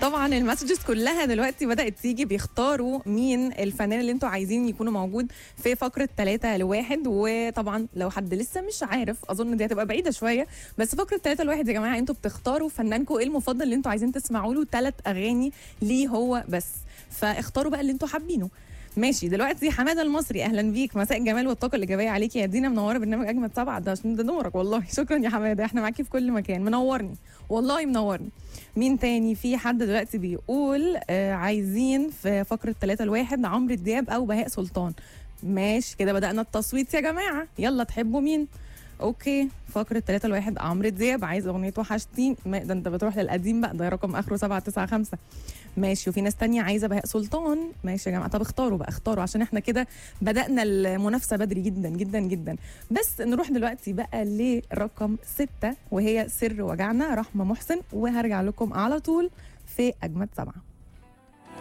طبعا المسجز كلها دلوقتي بدات تيجي بيختاروا مين الفنان اللي انتوا عايزين يكونوا موجود في فقره 3 لواحد وطبعا لو حد لسه مش عارف اظن دي هتبقى بعيده شويه بس فقره 3 لواحد يا جماعه انتوا بتختاروا فنانكم ايه المفضل اللي انتوا عايزين تسمعوا له ثلاث اغاني ليه هو بس فاختاروا بقى اللي انتوا حابينه ماشي دلوقتي حماده المصري اهلا بيك مساء الجمال والطاقه الايجابيه عليكي يا دينا منوره برنامج اجمد سبعه ده عشان ده دورك والله شكرا يا حماده احنا معاكي في كل مكان منورني والله منورني مين تاني في حد دلوقتي بيقول آه عايزين في فقره 3 لواحد عمرو دياب او بهاء سلطان ماشي كده بدأنا التصويت يا جماعة يلا تحبوا مين اوكي فقرة 3 لواحد عمرو دياب عايز اغنية وحشتين ما ده انت بتروح للقديم بقى ده رقم اخره 795 ماشي وفي ناس تانية عايزة بهاء سلطان ماشي يا جماعة طب اختاروا بقى اختاروا عشان احنا كده بدأنا المنافسة بدري جدا جدا جدا بس نروح دلوقتي بقى لرقم 6 وهي سر وجعنا رحمة محسن وهرجع لكم على طول في أجمد سبعة